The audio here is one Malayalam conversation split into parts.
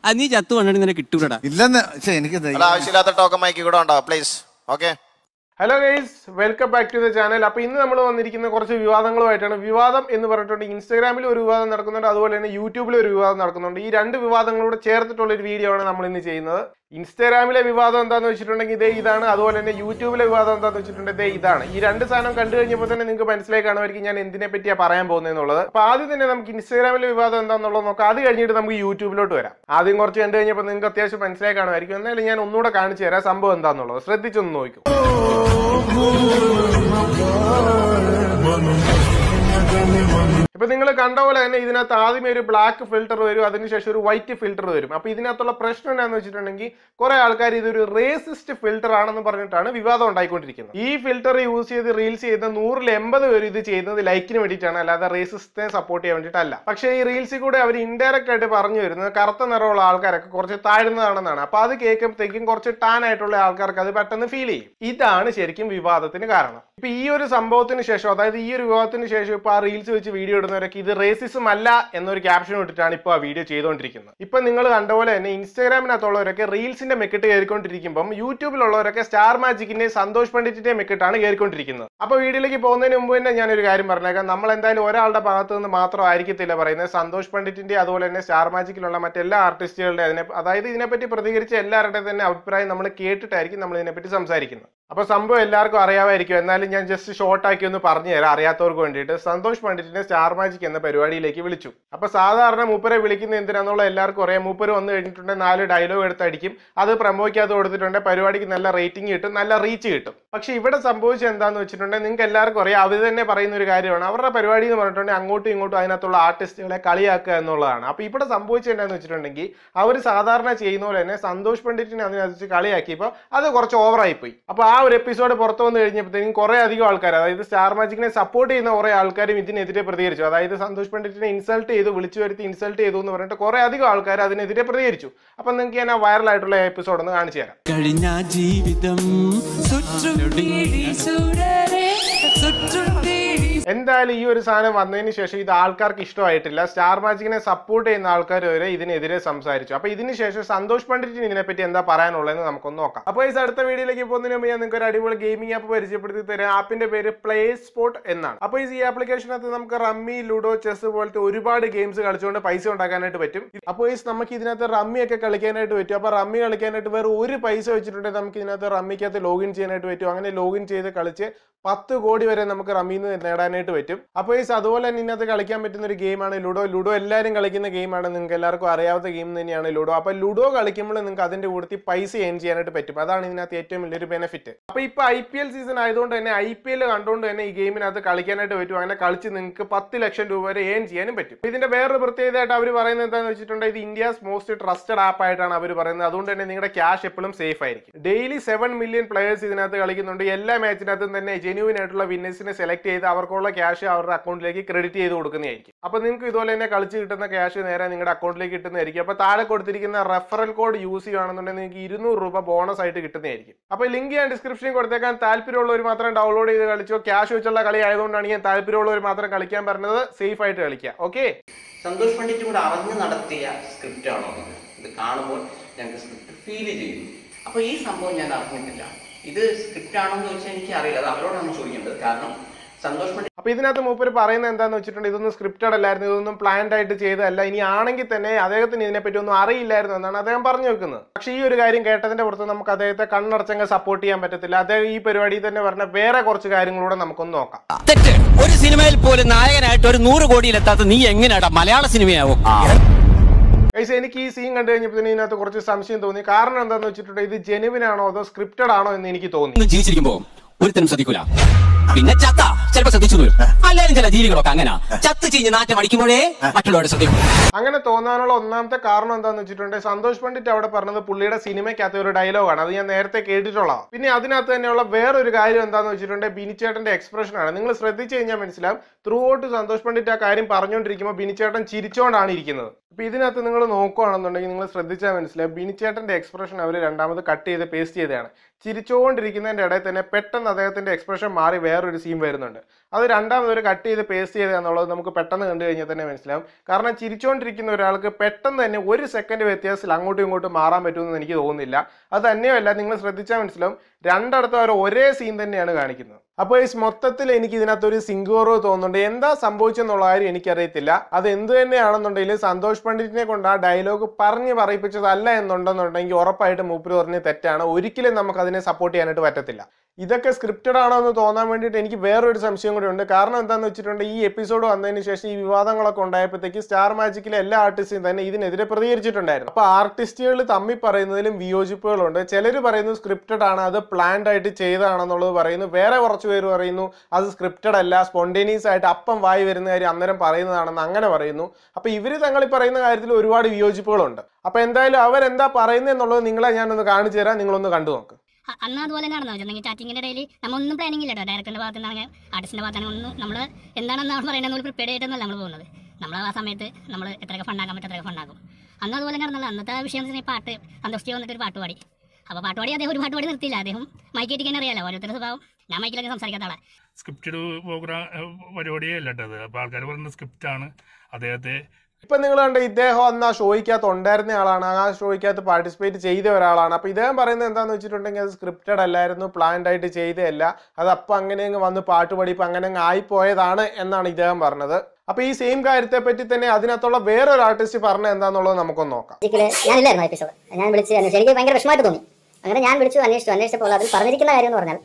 അത് നീ ചത്തു കൊണ്ടിട്ട് നിന്നെ കിട്ടൂലടാ ഇല്ലെന്ന് പക്ഷെ എനിക്ക് അല്ല ആവശ്യമില്ലാത്ത ടോക്കൺ മൈക്ക് കൂടെ ഉണ്ടാവും please okay hello guys welcome back to the channel അപ്പോൾ ഇന്ന് നമ്മൾ വന്നിരിക്കുന്ന കുറച്ച് വിവാദങ്ങളുമായിട്ടാണ് വിവാദം എന്ന് പറഞ്ഞിട്ടുണ്ട് ഇൻസ്റ്റാഗ്രാമിൽ ഒരു വിവാദം നടക്കുന്നുണ്ട് അതുപോലെ തന്നെ യൂട്യൂബിൽ ഒരു വിവാദം നടക്കുന്നുണ്ട് ഈ രണ്ട് വിവാദങ്ങളോട് ചേർത്തിട്ടുള്ള ഒരു വീഡിയോ ആണ് നമ്മൾ ഇന്ന് ചെയ്യുന്നത് ഇൻസ്റ്റാഗ്രാമിലെ വിവാദം എന്താണെന്ന് വെച്ചിട്ടുണ്ടെങ്കിൽ ഇതേ ഇതാണ് അതുപോലെ തന്നെ യൂട്യൂബിലെ വിവാദം എന്താണെന്ന് വെച്ചിട്ടുണ്ടെങ്കിൽ ഇതേ ഇതാണ് ഈ രണ്ട് സാധനം കണ്ടു കഴിഞ്ഞപ്പോൾ തന്നെ നിങ്ങൾക്ക് മനസ്സിലായി കാണുമായിരിക്കും ഞാൻ എന്തിനെ പറ്റിയാണ് പറയാൻ പോകുന്നതെന്നുള്ളത് അപ്പോൾ ആദ്യം തന്നെ നമുക്ക് ഇൻസ്റ്റാഗ്രാമിലെ വിവാദം എന്താണെന്നുള്ളത് നോക്കാം അത് കഴിഞ്ഞിട്ട് നമുക്ക് യൂട്യൂബിലോട്ട് വരാം ആദ്യം കുറച്ച് കണ്ടു കഴിഞ്ഞപ്പോൾ നിങ്ങൾക്ക് അത്യാവശ്യം മനസ്സിലായി കാണുമായിരിക്കും എന്നാലും ഞാൻ ഒന്നുകൂടെ കാണിച്ചു തരാം സംഭവം എന്താണെന്നുള്ളത് ശ്രദ്ധിച്ചൊന്ന് നോക്കൂ ഇപ്പൊ നിങ്ങൾ കണ്ട പോലെ തന്നെ ഇതിനകത്ത് ആദ്യമേ ഒരു ബ്ലാക്ക് ഫിൽറ്റർ വരും അതിനുശേഷം ഒരു വൈറ്റ് ഫിൽറ്റർ വരും അപ്പൊ ഇതിനകത്തുള്ള പ്രശ്നം എന്താണെന്ന് വെച്ചിട്ടുണ്ടെങ്കിൽ കുറെ ആൾക്കാർ ഇതൊരു റേസിസ്റ്റ് ഫിൽറ്റർ ആണെന്ന് പറഞ്ഞിട്ടാണ് വിവാദം ഉണ്ടായിക്കൊണ്ടിരിക്കുന്നത് ഈ ഫിൽറ്റർ യൂസ് ചെയ്ത് റീൽസ് ചെയ്യുന്ന നൂറിൽ എൺപത് പേര് ഇത് ചെയ്യുന്നത് ലൈക്കിന് വേണ്ടിയിട്ടാണ് അല്ലാതെ റേസിസ്റ്റിനെ സപ്പോർട്ട് ചെയ്യാൻ വേണ്ടിയിട്ടല്ല പക്ഷേ ഈ റീൽസിൽ കൂടെ അവർ ഇൻഡയറക്റ്റ് ആയിട്ട് പറഞ്ഞു വരുന്നത് കറുത്ത നിറമുള്ള ആൾക്കാരൊക്കെ കുറച്ച് താഴ്ന്നതാണെന്നാണ് അപ്പൊ അത് കേൾക്കുമ്പോഴത്തേക്കും കുറച്ച് ടാൻ ആയിട്ടുള്ള ആൾക്കാർക്ക് അത് പെട്ടെന്ന് ഫീൽ ചെയ്യും ഇതാണ് ശരിക്കും വിവാദത്തിന് കാരണം ഇപ്പൊ ഈ ഒരു സംഭവത്തിന് ശേഷം അതായത് ഈ ഒരു വിവാദത്തിന് ശേഷം ഇപ്പൊ ആ റീൽസ് വെച്ച് വീഡിയോ ഇടുന്നവരൊക്കെ ഇത് റേസിസം അല്ല എന്നൊരു ക്യാപ്ഷൻ ഇട്ടിട്ടാണ് ഇപ്പൊ ആ വീഡിയോ ചെയ്തുകൊണ്ടിരിക്കുന്നത് ഇപ്പൊ നിങ്ങൾ കണ്ട പോലെ തന്നെ ഇൻസ്റ്റാഗ്രാമിനകത്തുള്ളവരൊക്കെ റീൽസിന്റെ മെക്കിട്ട് കയറിക്കൊണ്ടിരിക്കുമ്പോൾ യൂട്യൂബിലുള്ളവരൊക്കെ സ്റ്റാർ മാജിക്കിന്റെ സന്തോഷ് പണ്ഡിറ്റിന്റെ മെക്കിട്ടാണ് കയറിക്കൊണ്ടിരിക്കുന്നത് അപ്പൊ വീഡിയോയിലേക്ക് പോകുന്നതിന് മുമ്പ് തന്നെ ഞാനൊരു കാര്യം പറഞ്ഞേക്കാം നമ്മൾ എന്തായാലും ഒരാളുടെ ഭാഗത്ത് നിന്ന് മാത്രം ആയിരിക്കത്തില്ല പറയുന്നത് സന്തോഷ് പണ്ഡിറ്റിന്റെ അതുപോലെ തന്നെ സ്റ്റാർ മാജിക്കിലുള്ള മറ്റെല്ലാ ആർട്ടിസ്റ്റുകളുടെ അതിനെ അതായത് ഇതിനെപ്പറ്റി പ്രതികരിച്ച എല്ലാവരുടെയും തന്നെ അഭിപ്രായം നമ്മൾ കേട്ടിട്ടായിരിക്കും നമ്മൾ ഇതിനെപ്പറ്റി സംസാരിക്കുന്നത് അപ്പൊ സംഭവം എല്ലാവർക്കും അറിയാമായിരിക്കും എന്നാലും ഞാൻ ജസ്റ്റ് ഷോർട്ട് ആക്കി ഒന്ന് പറഞ്ഞു തരാം അറിയാത്തവർക്ക് വേണ്ടിയിട്ട് സന്തോഷ് പണ്ഡിറ്റിനെ സ്റ്റാർ മാജിക് എന്ന പരിപാടിയിലേക്ക് വിളിച്ചു അപ്പൊ സാധാരണ മൂപ്പരെ വിളിക്കുന്ന എന്തിനാന്നുള്ള എല്ലാവർക്കും അറിയാം മൂപ്പര് വന്നു കഴിഞ്ഞിട്ടുണ്ടെങ്കിൽ നാല് ഡയലോഗ് എടുത്തടിക്കും അത് പ്രമോയ്ക്കകത്ത് കൊടുത്തിട്ടുണ്ടെങ്കിൽ പരിപാടിക്ക് നല്ല റേറ്റിംഗ് കിട്ടും നല്ല റീച്ച് കിട്ടും പക്ഷെ ഇവിടെ സംഭവിച്ചത് എന്താന്ന് വെച്ചിട്ടുണ്ടെങ്കിൽ നിങ്ങൾക്ക് എല്ലാവർക്കും അറിയാം അവർ തന്നെ പറയുന്ന ഒരു കാര്യമാണ് അവരുടെ പരിപാടി എന്ന് പറഞ്ഞിട്ടുണ്ടെങ്കിൽ അങ്ങോട്ടും ഇങ്ങോട്ടും അതിനകത്തുള്ള ആർട്ടിസ്റ്റുകളെ കളിയാക്കുക എന്നുള്ളതാണ് അപ്പൊ ഇവിടെ സംഭവിച്ചത് എന്താന്ന് വെച്ചിട്ടുണ്ടെങ്കിൽ അവർ സാധാരണ ചെയ്യുന്ന പോലെ തന്നെ സന്തോഷ് പണ്ഡിറ്റിനെ അതിനകത്ത് കളിയാക്കിയപ്പോൾ അത് കുറച്ച് ഓവറായി പോയി അപ്പൊ ആ ഒരു എപ്പിസോഡ് പുറത്തു വന്നു കഴിഞ്ഞപ്പോഴത്തേക്കും കുറെ അധികം ആൾക്കാർ അതായത് സ്റ്റാർ മാജിക്കിനെ സപ്പോർട്ട് ചെയ്യുന്ന കുറെ ആൾക്കാരും ഇതിനെതിരെ പ്രതികരിച്ചു അതായത് സന്തോഷ് പണ്ഡിറ്റിനെ ഇൻസൾട്ട് ചെയ്തു വിളിച്ചു വരുത്തി ഇൻസൾട്ട് ചെയ്തു എന്ന് പറഞ്ഞിട്ട് കുറെ അധികം ആൾക്കാർ അതിനെതിരെ പ്രതികരിച്ചു അപ്പൊ നിങ്ങൾക്ക് ഞാൻ ആ viral ആയിട്ടുള്ള എപ്പിസോഡ് ഒന്ന് കാണിച്ചു തരാം കഴിഞ്ഞ ജീവിതം എന്തായാലും ഈ ഒരു സാധനം വന്നതിന് ശേഷം ഇത് ആൾക്കാർക്ക് ഇഷ്ടമായിട്ടില്ല സ്റ്റാർ മാജിക്കിനെ സപ്പോർട്ട് ചെയ്യുന്ന ആൾക്കാർ വരെ ഇതിനെതിരെ സംസാരിച്ചു അപ്പൊ ഇതിന് ശേഷം സന്തോഷ് പണ്ഡിറ്റിന് ഇതിനെപ്പറ്റി എന്താ പറയാനുള്ളതെന്ന് നമുക്കൊന്ന് നോക്കാം അപ്പോൾ ഈ അടുത്ത വീഡിയോയിലേക്ക് പോകുന്നതിന് മുമ്പ് ഞാൻ നിങ്ങൾക്ക് ഒരു അടിപൊളി ഗെയിമിംഗ് ആപ്പ് പരിചയപ്പെടുത്തി തരാം ആപ്പിന്റെ പേര് പ്ലേ സ്പോട്ട് എന്നാണ് അപ്പോൾ ഈ ആപ്ലിക്കേഷനകത്ത് നമുക്ക് റമ്മി ലുഡോ ചെസ് പോലത്തെ ഒരുപാട് ഗെയിംസ് കളിച്ചുകൊണ്ട് പൈസ ഉണ്ടാക്കാനായിട്ട് പറ്റും അപ്പോൾ ഈ നമുക്ക് ഇതിനകത്ത് റമ്മി ഒക്കെ കളിക്കാനായിട്ട് പറ്റും അപ്പോൾ റമ്മി കളിക്കാനായിട്ട് വേറെ ഒരു പൈസ വെച്ചിട്ടുണ്ടെങ്കിൽ നമുക്ക് ഇതിനകത്ത് റമ്മിക്കകത്ത് ലോഗിൻ ചെയ്യാനായിട്ട് പറ്റും അങ്ങനെ ലോഗിൻ ചെയ്ത് കളിച്ച് പത്ത് കോടി വരെ നമുക്ക് റമ്മിന്ന് നേടാനായിട്ട് പറ്റും അപ്പോൾ ഈ അതുപോലെ തന്നെ ഇതിനകത്ത് കളിക്കാൻ പറ്റുന്ന ഒരു ഗെയിമാണ് ലുഡോ ലുഡോ എല്ലാവരും കളിക്കുന്ന ഗെയിമാണ് നിങ്ങൾക്ക് എല്ലാവർക്കും അറിയാവുന്ന ഗെയിം തന്നെയാണ് ലുഡോ അപ്പോൾ ലുഡോ കളിക്കുമ്പോൾ നിങ്ങൾക്ക് അതിന്റെ കൂടത്തിൽ പൈസ ഏൺ ചെയ്യാനായിട്ട് പറ്റും അതാണ് ഇതിനകത്ത് ഏറ്റവും വലിയൊരു ബെനിഫിറ്റ് അപ്പോൾ ഇപ്പോൾ ഐ പി എൽ സീസൺ ആയതുകൊണ്ട് തന്നെ ഐ പി എൽ കണ്ടുകൊണ്ട് തന്നെ ഈ ഗെയിമിനകത്ത് കളിക്കാനായിട്ട് പറ്റും അങ്ങനെ കളിച്ച് നിങ്ങൾക്ക് പത്ത് ലക്ഷം രൂപ വരെ ഏൺ ചെയ്യാനും പറ്റും ഇതിന്റെ വേറൊരു പ്രത്യേകതയായിട്ട് അവർ പറയുന്നത് എന്താണെന്ന് വെച്ചിട്ടുണ്ടെങ്കിൽ ഇത് ഇന്ത്യസ് മോസ്റ്റ് ട്രസ്റ്റഡ് ആപ്പ് ആയിട്ടാണ് അവർ പറയുന്നത് അതുകൊണ്ട് തന്നെ നിങ്ങളുടെ ക്യാഷ് എപ്പോഴും സേഫ് ആയിരിക്കും ഡെയിലി സെവൻ മില്യൺ പ്ലേയേഴ്സ് ഇതിനകത്ത് കളിക്കുന്നുണ്ട് എല്ലാ മാച്ചിനകത്തും തന്നെ ജെന്യൂൻ ആയിട്ടുള്ള വിന്നേഴ്സിനെ സെലക്ട് ചെയ്ത് അവർക്കുള്ള ക്യാഷ് അവരുടെ അക്കൗണ്ടിലേക്ക് ക്രെഡിറ്റ് ചെയ്ത് കൊടുക്കുന്നതായിരിക്കും അപ്പോൾ നിങ്ങൾക്ക് ഇതുപോലെ തന്നെ കളിച്ച് കിട്ടുന്ന ക്യാഷ് നേരെ നിങ്ങളുടെ അക്കൗണ്ടിലേക്ക് കിട്ടുന്നതായിരിക്കും അപ്പോൾ താഴെ കൊടുത്തിരിക്കുന്ന റെഫറൽ കോഡ് യൂസ് ചെയ്യുകയാണെന്നുണ്ടെങ്കിൽ നിങ്ങൾക്ക് ഇരുന്നൂറ് രൂപ ബോണസ് ആയിട്ട് കിട്ടുന്നതായിരിക്കും അപ്പോൾ ലിങ്ക് ഞാൻ ഡിസ്ക്രിപ്ഷനിൽ കൊടുത്തേക്കാൻ താല്പര്യമുള്ളവർ മാത്രം ഡൗൺലോഡ് ചെയ്ത് കളിച്ചോ ക്യാഷ് വെച്ചുള്ള കളി ആയതുകൊണ്ടാണ് ഞാൻ താല്പര്യമുള്ളവർ മാത്രം കളിക്കാൻ പറഞ്ഞത് സേഫ് ആയിട്ട് കളിക്കുക ഓക്കെ സന്തോഷ് പണ്ഡിറ്റ് കൂടെ അറിഞ്ഞ് നടത്തിയ സ്ക്രിപ്റ്റ് ആണോ എന്ന് ഇത് കാണുമ്പോൾ ഞങ്ങൾക്ക് സ്ക്രിപ്റ്റ് ഫീൽ ചെയ്യുന്നു അപ്പോൾ ഈ സംഭവം ഞാൻ അറിഞ്ഞിട്ടില്ല ഇത് സ്ക്രിപ്റ്റ് ആണോ എന്ന് ചോദിച്ചാൽ എനിക്ക് അറിയില്ല അത് അവരോടാണ് ചോദിക്കേണ്ടത് കാരണം സന്തോഷ് പണ്ഡിറ്റ് അപ്പൊ ഇതിനകത്ത് മൂപ്പര് പറയുന്നത് എന്താന്ന് വെച്ചിട്ടുണ്ടെങ്കിൽ ഇതൊന്നും സ്ക്രിപ്റ്റഡ് അല്ലായിരുന്നു ഇതൊന്നും പ്ലാൻഡ് ആയിട്ട് ചെയ്തതല്ല ഇനി ആണെങ്കിൽ തന്നെ അദ്ദേഹത്തിന് ഇതിനെപ്പറ്റി ഒന്നും അറിയില്ലായിരുന്നു എന്നാണ് അദ്ദേഹം പറഞ്ഞു വെക്കുന്നത് പക്ഷെ ഈ ഒരു കാര്യം കേട്ടതിന്റെ പുറത്ത് നമുക്ക് അദ്ദേഹത്തെ കണ്ണടച്ചങ്ങ് സപ്പോർട്ട് ചെയ്യാൻ പറ്റത്തില്ല അദ്ദേഹം ഈ പരിപാടിയിൽ തന്നെ പറഞ്ഞ വേറെ കുറച്ച് കാര്യങ്ങളൂടെ നമുക്കൊന്ന് നോക്കാം തെറ്റ് ഒരു സിനിമയിൽ പോലും നായകനായിട്ട് ഒരു നൂറ് കോടിയിലെത്താത്ത നീ എങ്ങനെയാടാ മലയാള സിനിമയാവും ഗൈസ് എനിക്ക് ഈ സീൻ കണ്ടു കഴിഞ്ഞപ്പോൾ തന്നെ ഇതിനകത്ത് കുറച്ച് സംശയം തോന്നി കാരണം എന്താന്ന് വെച്ചിട്ടുണ്ടെങ്കിൽ ഇത് ജെനുവിൻ ആണോ അതോ സ്ക്രിപ്റ്റഡ് ആണോ എന്ന് എനിക്ക് തോന്നി ഒന്നും ജീവിച്ചിരിക്കുമ്പോ ഒരുത്തനും ശ്രദ്ധിക്കൂല പിന്നെ ചത്ത ചിലപ്പോ ശ്രദ്ധിച്ചു വരും അല്ലാരും ചില ജീവികളൊക്കെ അങ്ങനെ ചത്ത് ചീഞ്ഞ് നാറ്റം അടിക്കുമ്പോഴേ മറ്റുള്ളവരെ ശ്രദ്ധിക്കും അങ്ങനെ തോന്നാനുള്ള ഒന്നാമത്തെ കാരണം എന്താന്ന് വെച്ചിട്ടുണ്ടെങ്കിൽ സന്തോഷ് പണ്ഡിറ്റ് അവിടെ പറഞ്ഞത് പുള്ളിയുടെ സിനിമയ്ക്കകത്ത് ഒരു ഡയലോഗാണ് അത് ഞാൻ നേരത്തെ കേട്ടിട്ടുള്ളതാണ് പിന്നെ അതിനകത്ത് തന്നെയുള്ള വേറൊരു കാര്യം എന്താന്ന് വെച്ചിട്ടുണ്ടെങ്കിൽ ബിനിച്ചേട്ടന്റെ എക്സ്പ്രഷൻ ആണ് നിങ്ങൾ ശ്രദ്ധിച്ചു കഴിഞ്ഞാൽ മനസ്സിലാവും ത്രൂ ഔട്ട് സന്തോഷ് പണ്ഡിറ്റ് ആ കാര്യം പറഞ്ഞുകൊണ്ടിരിക്കുമ്പോൾ ബിനിച്ചേട്ടൻ ചിരിച്ചുകൊണ്ടാണ് ഇരിക്കുന്നത് അപ്പൊ ഇതിനകത്ത് നിങ്ങൾ നോക്കുകയാണെന്നുണ്ടെങ്കിൽ നിങ്ങൾ ശ്രദ്ധിച്ചാൽ മനസ്സിലാവും ബിനിച്ചേട്ടന്റെ എക്സ്പ്രഷൻ അവർ രണ്ടാമത് കട്ട് ചെയ്ത് പേസ്റ്റ് ചെയ്തതാണ് ചിരിച്ചുകൊണ്ടിരിക്കുന്നതിന്റെ ഇടയിൽ തന്നെ പെട്ടെന്ന് പെട്ടെന്ന് അദ്ദേഹത്തിന്റെ എക്സ്പ്രഷൻ മാറി വേറൊരു സീൻ വരുന്നുണ്ട് അത് രണ്ടാമത് ഒരു കട്ട് ചെയ്ത് പേസ്റ്റ് ചെയ്ത് എന്നുള്ളത് നമുക്ക് പെട്ടെന്ന് കണ്ടു കഴിഞ്ഞാൽ തന്നെ മനസ്സിലാവും കാരണം ചിരിച്ചുകൊണ്ടിരിക്കുന്ന ഒരാൾക്ക് പെട്ടെന്ന് തന്നെ ഒരു സെക്കൻഡ് വ്യത്യാസത്തിൽ അങ്ങോട്ടും ഇങ്ങോട്ടും മാറാൻ പറ്റുമെന്ന് എനിക്ക് തോന്നുന്നില്ല അത് തന്നെയല്ല നിങ്ങൾ ശ്രദ്ധിച്ചാൽ മനസ്സിലാവും രണ്ടിടത്തും അവർ ഒരേ സീൻ തന്നെയാണ് കാണിക്കുന്നത് അപ്പോൾ ഈ മൊത്തത്തിൽ എനിക്ക് ഇതിനകത്തൊരു സിംഗോറോ തോന്നുന്നുണ്ട് എന്താ സംഭവിച്ചെന്നുള്ള കാര്യം എനിക്കറിയത്തില്ല അത് എന്ത് തന്നെയാണെന്നുണ്ടെങ്കിൽ സന്തോഷ് പണ്ഡിറ്റിനെ കൊണ്ട് ആ ഡയലോഗ് പറഞ്ഞ് പറയിപ്പിച്ചതല്ല എന്നുണ്ടെന്നുണ്ടെങ്കിൽ ഉറപ്പായിട്ട് മൂപ്പര് പറഞ്ഞ് തെറ്റാണ് ഒരിക്കലും നമുക്ക് അതിനെ സപ്പോർട്ട് ചെയ്യാനായിട്ട് പറ്റത്തില്ല ഇതൊക്കെ സ്ക്രിപ്റ്റഡ് ആണോ എന്ന് തോന്നാൻ വേണ്ടിയിട്ട് എനിക്ക് വേറൊരു സംശയം കൂടി ഉണ്ട് കാരണം എന്താണെന്ന് വെച്ചിട്ടുണ്ടെങ്കിൽ ഈ എപ്പിസോഡ് വന്നതിന് ശേഷം ഈ വിവാദങ്ങളൊക്കെ ഉണ്ടായപ്പോഴത്തേക്ക് സ്റ്റാർ മാജിക്കിലെ എല്ലാ ആർട്ടിസ്റ്റും തന്നെ ഇതിനെതിരെ പ്രതികരിച്ചിട്ടുണ്ടായിരുന്നു അപ്പൊ ആർട്ടിസ്റ്റുകൾ തമ്മിൽ പറയുന്നതിലും വിയോജിപ്പുകളുണ്ട് ചിലർ പറയുന്നു സ്ക്രിപ്റ്റഡ് ആണ് അത് പ്ലാൻഡ് ആയിട്ട് ചെയ്തതാണെന്നുള്ളത് പറയുന്നു വേറെ കുറച്ച് പേര് പറയുന്നു അത് സ്ക്രിപ്റ്റഡ് അല്ല സ്പോണ്ടേനിയസ് ആയിട്ട് അപ്പം വായി വരുന്ന കാര്യം അന്നേരം പറയുന്നതാണെന്ന് അങ്ങനെ പറയുന്നു അപ്പൊ ഇവര് തങ്ങൾ ഈ പറയുന്ന കാര്യത്തിൽ ഒരുപാട് വിയോജിപ്പുകളുണ്ട് അപ്പൊ എന്തായാലും അവരെന്താ പറയുന്നത് എന്നുള്ളത് നിങ്ങളെ ഞാനൊന്ന് കാണിച്ചു തരാം നിങ്ങളൊന്ന് കണ്ടു നോക്ക് അ- അന്ന് അതുപോലെ തന്നെയാണെന്ന് വെച്ചിട്ടുണ്ടെങ്കിൽ ചാറ്റിങ്ങിന്റെ ഇടയിൽ നമ്മൾ ഒന്നും പ്ലാനിങ് ഇല്ല കേട്ടോ ഡയറക്ടറിന്റെ ഭാഗത്ത് നിന്നാണെങ്കിൽ ആർട്ടിസ്റ്റിന്റെ ഭാഗത്താണ് ഒന്നും നമ്മൾ എന്താണെന്ന് നമ്മൾ പറയുന്നത് പ്രിപ്പയർ ചെയ്തിട്ടൊന്നല്ല നമ്മൾ പോകുന്നത് നമ്മൾ ആ സമയത്ത് നമ്മൾ എത്രയൊക്കെ ഫണ്ടാക്കാൻ പറ്റും അത്രയൊക്കെ ഫണ്ടാക്കും അന്ന് അതുപോലെ നടന്നല്ല അന്നത്തെ വിഷയം എന്ന് വെച്ചാൽ പാട്ട് സന്തോഷിച്ച് വന്നിട്ട് ഒരു പാട്ട് പാടി അപ്പോൾ പാട്ട് പാടി അദ്ദേഹം ഒരു പാട്ട് പാടി നിർത്തിയില്ല അദ്ദേഹം മൈക്കേറ്റിക്കാൻ അറിയാലോ ഓരോരുത്തരുടെ സ്വഭാവം ഞാൻ മൈക്കിലൊക്കെ സംസാരിക്കാത്ത ആളെ സ്ക്രിപ്റ്റഡ് പ്രോഗ്രാം പരിപാടിയേ അല്ല കേട്ടത് അപ്പോൾ ആൾക്കാർ പറയുന്ന സ്ക്രിപ്റ്റാണ് അദ്ദേഹത്തെ ഇപ്പൊ നിങ്ങൾ കണ്ട ഇദ്ദേഹം അന്ന് ആ ഷോയ്ക്കകത്ത് ഉണ്ടായിരുന്ന ആളാണ് ആ ഷോയ്ക്കകത്ത് പാർട്ടിസിപ്പേറ്റ് ചെയ്ത ഒരാളാണ് അപ്പൊ ഇദ്ദേഹം പറയുന്നത് എന്താന്ന് വെച്ചിട്ടുണ്ടെങ്കിൽ അത് സ്ക്രിപ്റ്റഡ് അല്ലായിരുന്നു പ്ലാൻഡ് ആയിട്ട് ചെയ്തതല്ല അത് അപ്പൊ അങ്ങനെ അങ്ങ് വന്ന് പാട്ട് പാടി ഇപ്പൊ അങ്ങനെ അങ്ങ് ആയിപ്പോയതാണ് എന്നാണ് ഇദ്ദേഹം പറഞ്ഞത് അപ്പൊ ഈ സെയിം കാര്യത്തെ പറ്റി തന്നെ അതിനകത്തുള്ള വേറൊരു ആർട്ടിസ്റ്റ് പറഞ്ഞത് എന്താന്നുള്ളത് നമുക്കൊന്ന് നോക്കാം ജിക്കില് ഞാനില്ലായിരുന്നു എപ്പിസോഡ് ഞാൻ വിളിച്ച് അന്വേഷിച്ചു എനിക്ക് ഭയങ്കര വിഷമമായിട്ട് തോന്നി അങ്ങനെ ഞാൻ വിളിച്ചു അന്വേഷിച്ചു അന്വേഷിച്ചപ്പോൾ അതിൽ പറഞ്ഞിരിക്കുന്ന കാര്യം എന്ന് പറഞ്ഞാൽ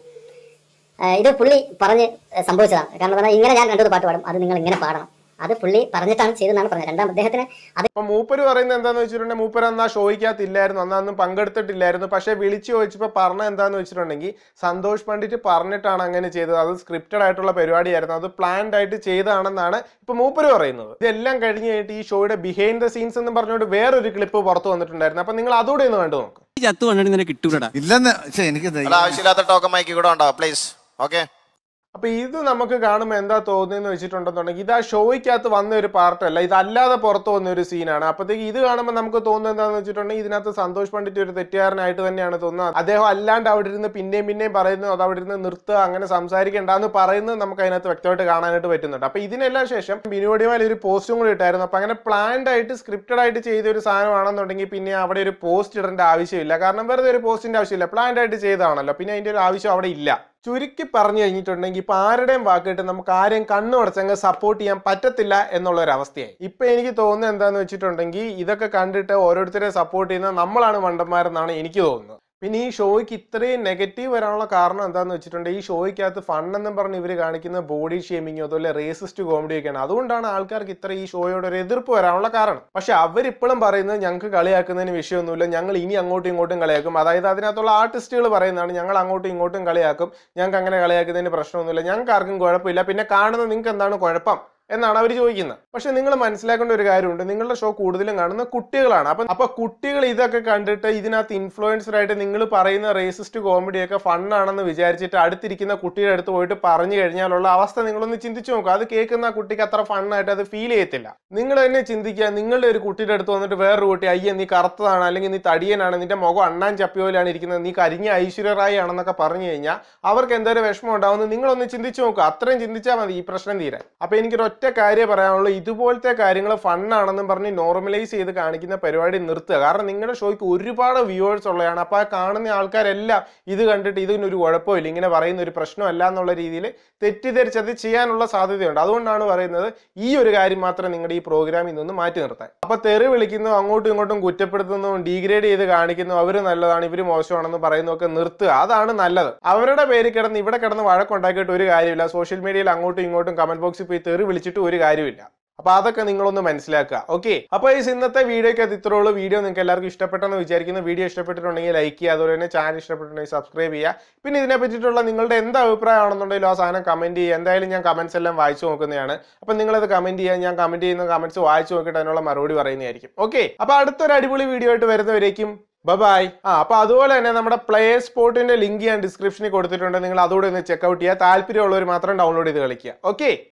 ആ, ഇത് പുള്ളി പറഞ്ഞ് സംഭവിച്ചതാണ് കാരണം പറഞ്ഞാൽ ഇങ്ങനെ ഞാൻ രണ്ടു പാട്ട് പാടും അത് നിങ്ങൾ ഇങ്ങനെ പാടണം അത് പുള്ളി പറഞ്ഞിട്ടാണ് ചെയ്തതെന്നാണ് പറഞ്ഞത് രണ്ടാം അദ്ദേഹത്തിന് അത് അപ്പൊ മൂപ്പര് പറയുന്നത് എന്താന്ന് വെച്ചിട്ടുണ്ടെങ്കിൽ മൂപ്പര് അന്ന് ആ ഷോയ്ക്കകത്ത് ഇല്ലായിരുന്നു അന്ന് അന്ന് പങ്കെടുത്തിട്ടില്ലായിരുന്നു പക്ഷെ വിളിച്ചു ചോദിച്ചപ്പോൾ പറഞ്ഞ എന്താന്ന് വെച്ചിട്ടുണ്ടെങ്കിൽ സന്തോഷ് പണ്ഡിറ്റ് പറഞ്ഞിട്ടാണ് അങ്ങനെ ചെയ്തത് അത് സ്ക്രിപ്റ്റഡ് ആയിട്ടുള്ള പരിപാടിയായിരുന്നു അത് പ്ലാൻഡ് ആയിട്ട് ചെയ്തതാണെന്നാണ് ഇപ്പൊ മൂപ്പര് പറയുന്നത് ഇതെല്ലാം കഴിഞ്ഞ് കഴിഞ്ഞിട്ട് ഈ ഷോയുടെ ബിഹൈൻഡ് ദ സീൻസ് എന്ന് പറഞ്ഞുകൊണ്ട് വേറൊരു ക്ലിപ്പ് പുറത്തു വന്നിട്ടുണ്ടായിരുന്നു അപ്പൊ നിങ്ങൾ അതുകൂടെ ഒന്ന് കണ്ടു നോക്ക് ഈ ചത്തു കണ്ടിട്ട് നിന്നെ കിട്ടൂലടാ ഇല്ലെന്ന് പക്ഷെ എനിക്ക് അല്ല ആവശ്യമില്ലാത്ത ടോക്കൺ മൈക്ക് കൂടെ ഉണ്ടാവും പ്ലീസ് ഓക്കെ അപ്പൊ ഇത് നമുക്ക് കാണുമ്പോൾ എന്താ തോന്നുന്നതെന്ന് വെച്ചിട്ടുണ്ടെന്നുണ്ടെങ്കിൽ ഇത് ആ ഷോയ്ക്കകത്ത് വന്ന ഒരു പാർട്ടല്ല ഇതല്ലാതെ പുറത്തു വന്ന ഒരു സീനാണ് അപ്പോഴത്തേക്ക് ഇത് കാണുമ്പോൾ നമുക്ക് തോന്നുന്നത് എന്താണെന്ന് വെച്ചിട്ടുണ്ടെങ്കിൽ ഇതിനകത്ത് സന്തോഷ് പണ്ഡിറ്റ് ഒരു തെറ്റുകാരനായിട്ട് തന്നെയാണ് തോന്നുന്നത് അദ്ദേഹം അല്ലാണ്ട് അവിടെ ഇരുന്ന് പിന്നെയും പിന്നെയും പറയുന്നു അത് അവിടെ ഇരുന്ന് നിർത്തുക അങ്ങനെ സംസാരിക്കേണ്ടെന്ന് പറയുന്നത് നമുക്ക് അതിനകത്ത് വ്യക്തമായിട്ട് കാണാനായിട്ട് പറ്റുന്നുണ്ട് അപ്പൊ ഇതിനെല്ലാം ശേഷം ബിനോഡിമാൽ ഒരു പോസ്റ്റും കൂടി ഇട്ടായിരുന്നു അപ്പൊ അങ്ങനെ പ്ലാൻഡ് ആയിട്ട് സ്ക്രിപ്റ്റഡ് ആയിട്ട് ചെയ്ത ഒരു സാധനമാണെന്നുണ്ടെങ്കിൽ പിന്നെ അവിടെ ഒരു പോസ്റ്റ് ഇടേണ്ട ആവശ്യമില്ല കാരണം വെറുതെ ഒരു പോസ്റ്റിന്റെ ആവശ്യമില്ല പ്ലാൻഡ് ആയിട്ട് ചെയ്തതാണല്ലോ പിന്നെ അതിന്റെ ഒരു ആവശ്യം അവിടെ ഇല്ല ചുരുക്കി പറഞ്ഞു കഴിഞ്ഞിട്ടുണ്ടെങ്കിൽ ഇപ്പൊ ആരുടെയും വാക്കിട്ട് നമുക്ക് ആരെയും കണ്ണുടച്ചങ്ങ് സപ്പോർട്ട് ചെയ്യാൻ പറ്റത്തില്ല എന്നുള്ള ഒരു അവസ്ഥയായി ഇപ്പൊ എനിക്ക് തോന്നുന്നത് എന്താന്ന് വെച്ചിട്ടുണ്ടെങ്കിൽ ഇതൊക്കെ കണ്ടിട്ട് ഓരോരുത്തരെ സപ്പോർട്ട് ചെയ്യുന്ന നമ്മളാണ് മണ്ടന്മാരെന്നാണ് എനിക്ക് തോന്നുന്നത് പിന്നെ ഈ ഷോയ്ക്ക് ഇത്രയും നെഗറ്റീവ് വരാനുള്ള കാരണം എന്താന്ന് വെച്ചിട്ടുണ്ടെങ്കിൽ ഈ ഷോയ്ക്കകത്ത് ഫൺ എന്നും പറഞ്ഞ് ഇവർ കാണിക്കുന്ന ബോഡി ഷേമിങ്ങോ അതുപോലെ റേസിസ്റ്റ് കോമഡി ഒക്കെയാണ് അതുകൊണ്ടാണ് ആൾക്കാർക്ക് ഇത്ര ഈ ഷോയോട് ഒരു എതിർപ്പ് വരാനുള്ള കാരണം പക്ഷെ അവരിപ്പോഴും പറയുന്നത് ഞങ്ങൾക്ക് കളിയാക്കുന്നതിന് വിഷയമൊന്നുമില്ല ഞങ്ങൾ ഇനി അങ്ങോട്ടും ഇങ്ങോട്ടും കളിയാക്കും അതായത് അതിനകത്തുള്ള ആർട്ടിസ്റ്റുകൾ പറയുന്നതാണ് ഞങ്ങൾ അങ്ങോട്ടും ഇങ്ങോട്ടും കളിയാക്കും ഞങ്ങൾക്ക് അങ്ങനെ കളിയാക്കുന്നതിന് പ്രശ്നമൊന്നുമില്ല ഞങ്ങൾക്ക് ആർക്കും കുഴപ്പമില്ല പിന്നെ കാണുന്ന നിങ്ങൾക്ക് എന്താണ് കുഴപ്പം എന്നാണ് അവർ ചോദിക്കുന്നത് പക്ഷെ നിങ്ങൾ മനസ്സിലാക്കേണ്ട ഒരു കാര്യമുണ്ട് നിങ്ങളുടെ ഷോ കൂടുതലും കാണുന്ന കുട്ടികളാണ് അപ്പൊ അപ്പൊ കുട്ടികൾ ഇതൊക്കെ കണ്ടിട്ട് ഇതിനകത്ത് ഇൻഫ്ലുവൻസർ ആയിട്ട് നിങ്ങൾ പറയുന്ന റേസിസ്റ്റ് കോമഡിയൊക്കെ ഫണ്ണാണെന്ന് വിചാരിച്ചിട്ട് അടുത്തിരിക്കുന്ന കുട്ടിയുടെ അടുത്ത് പോയിട്ട് പറഞ്ഞു കഴിഞ്ഞാലുള്ള അവസ്ഥ നിങ്ങളൊന്ന് ചിന്തിച്ചു നോക്കുക അത് കേൾക്കുന്ന ആ കുട്ടിക്ക് അത്ര ഫണ്ണായിട്ട് അത് ഫീൽ ചെയ്യത്തില്ല നിങ്ങൾ തന്നെ ചിന്തിക്കുക നിങ്ങളുടെ ഒരു കുട്ടിയുടെ അടുത്ത് വന്നിട്ട് വേറൊരു കുട്ടി അയ്യ നീ കറുത്തതാണ് അല്ലെങ്കിൽ നീ തടിയനാണ് നിന്റെ മുഖം അണ്ണാൻ ചപ്പിയോലാണ് ഇരിക്കുന്നത് നീ കരിഞ്ഞ ഐശ്വര്യറായി ആണെന്നൊക്കെ പറഞ്ഞു കഴിഞ്ഞാൽ അവർക്ക് എന്തൊരു വിഷമം ഉണ്ടാവുമെന്ന് നിങ്ങളൊന്ന് ചിന്തിച്ചു നോക്കുക അത്രയും ചിന്തിച്ചാൽ മതി ഈ പ്രശ്നം തീരാൻ അപ്പൊ എനിക്കൊരു ഒറ്റ കാര്യം പറയാനുള്ളൂ ഇതുപോലത്തെ കാര്യങ്ങൾ ഫണ്ണാണെന്നും പറഞ്ഞ് നോർമലൈസ് ചെയ്ത് കാണിക്കുന്ന പരിപാടി നിർത്തുക കാരണം നിങ്ങളുടെ ഷോയ്ക്ക് ഒരുപാട് വ്യൂവേഴ്സ് ഉള്ളതാണ് അപ്പൊ ആ കാണുന്ന ആൾക്കാരെല്ലാം ഇത് കണ്ടിട്ട് ഇതിനൊരു കുഴപ്പമില്ല ഇങ്ങനെ പറയുന്ന ഒരു പ്രശ്നമല്ല എന്നുള്ള രീതിയിൽ തെറ്റിദ്ധരിച്ചത് ചെയ്യാനുള്ള സാധ്യതയുണ്ട് അതുകൊണ്ടാണ് പറയുന്നത് ഈ ഒരു കാര്യം മാത്രം നിങ്ങളുടെ ഈ പ്രോഗ്രാമിൽ നിന്ന് മാറ്റി നിർത്താൻ അപ്പൊ തെറി വിളിക്കുന്നു അങ്ങോട്ടും ഇങ്ങോട്ടും കുറ്റപ്പെടുത്തുന്നു ഡീഗ്രേഡ് ചെയ്ത് കാണിക്കുന്നു അവര് നല്ലതാണ് ഇവര് മോശമാണെന്ന് പറയുന്നതൊക്കെ നിർത്തുക അതാണ് നല്ലത് അവരുടെ പേര് കിടന്ന് ഇവിടെ കിടന്ന് വഴക്കുണ്ടാക്കിയിട്ട് ഒരു കാര്യമില്ല സോഷ്യൽ മീഡിയയിൽ അങ്ങോട്ടും ഇങ്ങോട്ടും കമന്റ് ബോക്സിൽ പോയി തെറി വിളിച്ചിട്ട് ഒരു കാര്യമില്ല അപ്പൊ അതൊക്കെ നിങ്ങളൊന്ന് മനസ്സിലാക്കുക ഓക്കെ അപ്പൊ ഈ ഇന്നത്തെ വീഡിയോക്ക് അത് ഇത്രേ ഉള്ളൂ വീഡിയോ നിങ്ങൾക്ക് എല്ലാവർക്കും ഇഷ്ടപ്പെട്ടെന്ന് വിചാരിക്കുന്നു വീഡിയോ ഇഷ്ടപ്പെട്ടിട്ടുണ്ടെങ്കിൽ ലൈക്ക് ചെയ്യുക അതുപോലെ തന്നെ ചാനൽ ഇഷ്ടപ്പെട്ടിട്ടുണ്ടെങ്കിൽ സബ്സ്ക്രൈബ് ചെയ്യുക പിന്നെ ഇതിനെ പറ്റിയിട്ടുള്ള നിങ്ങളുടെ എന്ത് അഭിപ്രായമാണെന്നുണ്ടെങ്കിലും ആ സാധനം കമന്റ് ചെയ്യുക എന്തായാലും ഞാൻ കമന്റ്സ് എല്ലാം വായിച്ചു നോക്കുന്നതാണ് അപ്പൊ നിങ്ങളത് കമന്റ് ചെയ്യുക ഞാൻ കമന്റ് ചെയ്യുന്ന കമന്റ്സ് വായിച്ചു നോക്കിയിട്ട് അതിനുള്ള മറുപടി പറയുന്നതായിരിക്കും ഓക്കെ അപ്പൊ അടുത്തൊരു അടിപൊളി വീഡിയോ ആയിട്ട് വരുന്നവരേക്കും ബൈ ആ അപ്പൊ അതുപോലെ തന്നെ നമ്മുടെ പ്ലേ സ്പോർട്ടിന്റെ ലിങ്ക് ഞാൻ ഡിസ്ക്രിപ്ഷനിൽ കൊടുത്തിട്ടുണ്ട് നിങ്ങൾ അതുകൂടെ ഒന്ന് ചെക്കൗട്ട് ചെയ്യുക താല്പര്യമുള്ളവർ മാത്രം ഡൗൺലോഡ് ചെയ്ത് കളിക്കുക ഓക്കെ